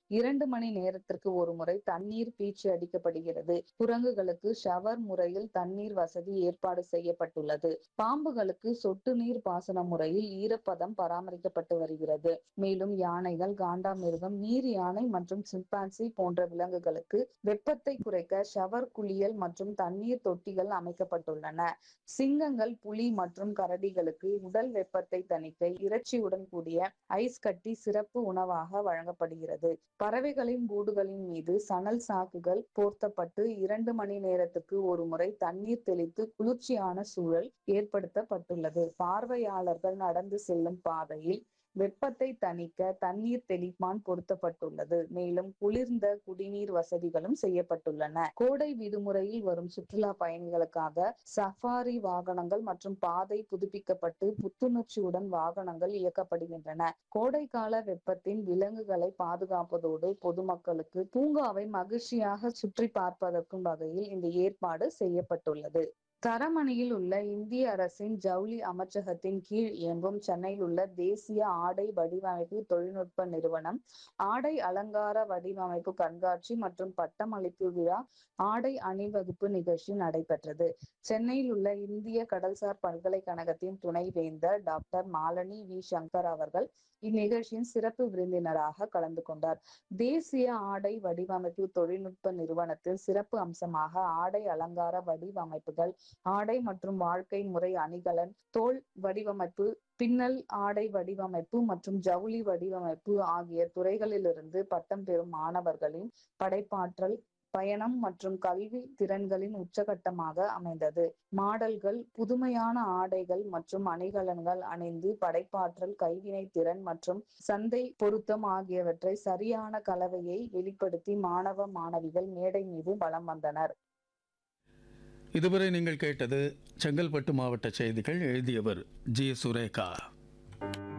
இரண்டு மணி நேரத்திற்கு ஒரு முறை தண்ணீர் பீச்சு அடிக்கப்படுகிறது குரங்குகளுக்கு ஷவர் முறையில் தண்ணீர் வசதி ஏற்பாடு செய்யப்பட்டுள்ளது பாம்புகளுக்கு சொட்டு நீர் பாசன முறையில் ஈரப்பதம் பராமரிக்கப்பட்டு வருகிறது மேலும் யானைகள் காண்டாமிருகம் நீர் யானை மற்றும் சிம்பான்சி போன்ற விலங்குகளுக்கு வெப்பத்தை குறைக்க ஷவர் குளியல் மற்றும் தண்ணீர் தொட்டிகள் அமைக்கப்பட்டுள்ளன சிங்கங்கள் புலி மற்றும் கரடிகளுக்கு உடல் வெப்பத்தை தணிக்க இறைச்சியுடன் கூடிய ஐஸ் கட்டி சிறப்பு உணவாக வழங்கப்படுகிறது பறவைகளின் கூடுகளின் மீது சணல் சாக்குகள் போர்த்தப்பட்டு இரண்டு மணி நேரத்துக்கு ஒரு முறை தண்ணீர் தெளித்து குளிர்ச்சியான சூழல் ஏற்படுத்தப்பட்டுள்ளது பார்வையாளர்கள் நடந்து செல்லும் பாதையில் வெப்பத்தை தணிக்க தண்ணீர் தெளிப்பான் பொருத்தப்பட்டுள்ளது மேலும் குளிர்ந்த குடிநீர் வசதிகளும் செய்யப்பட்டுள்ளன கோடை விடுமுறையில் வரும் சுற்றுலா பயணிகளுக்காக சஃபாரி வாகனங்கள் மற்றும் பாதை புதுப்பிக்கப்பட்டு புத்துணர்ச்சியுடன் வாகனங்கள் இயக்கப்படுகின்றன கோடைக்கால வெப்பத்தின் விலங்குகளை பாதுகாப்பதோடு பொதுமக்களுக்கு பூங்காவை மகிழ்ச்சியாக சுற்றி பார்ப்பதற்கும் வகையில் இந்த ஏற்பாடு செய்யப்பட்டுள்ளது தரமணியில் உள்ள இந்திய அரசின் ஜவுளி அமைச்சகத்தின் கீழ் இயங்கும் சென்னையில் உள்ள தேசிய ஆடை வடிவமைப்பு தொழில்நுட்ப நிறுவனம் ஆடை அலங்கார வடிவமைப்பு கண்காட்சி மற்றும் பட்டமளிப்பு விழா ஆடை அணிவகுப்பு நிகழ்ச்சி நடைபெற்றது சென்னையில் உள்ள இந்திய கடல்சார் பல்கலைக்கழகத்தின் துணைவேந்தர் டாக்டர் மாலனி வி சங்கர் அவர்கள் இந்நிகழ்ச்சியின் சிறப்பு விருந்தினராக கலந்து கொண்டார் தேசிய ஆடை வடிவமைப்பு தொழில்நுட்ப நிறுவனத்தில் சிறப்பு அம்சமாக ஆடை அலங்கார வடிவமைப்புகள் ஆடை மற்றும் வாழ்க்கை முறை அணிகலன் தோல் வடிவமைப்பு பின்னல் ஆடை வடிவமைப்பு மற்றும் ஜவுளி வடிவமைப்பு ஆகிய துறைகளிலிருந்து பட்டம் பெறும் மாணவர்களின் படைப்பாற்றல் பயணம் மற்றும் கல்வி திறன்களின் உச்சகட்டமாக அமைந்தது மாடல்கள் புதுமையான ஆடைகள் மற்றும் அணிகலன்கள் அணிந்து படைப்பாற்றல் கைவினை திறன் மற்றும் சந்தை பொருத்தம் ஆகியவற்றை சரியான கலவையை வெளிப்படுத்தி மாணவ மாணவிகள் மேடை மீது வலம் வந்தனர் இதுவரை நீங்கள் கேட்டது செங்கல்பட்டு மாவட்ட செய்திகள் எழுதியவர் ஜி சுரேகா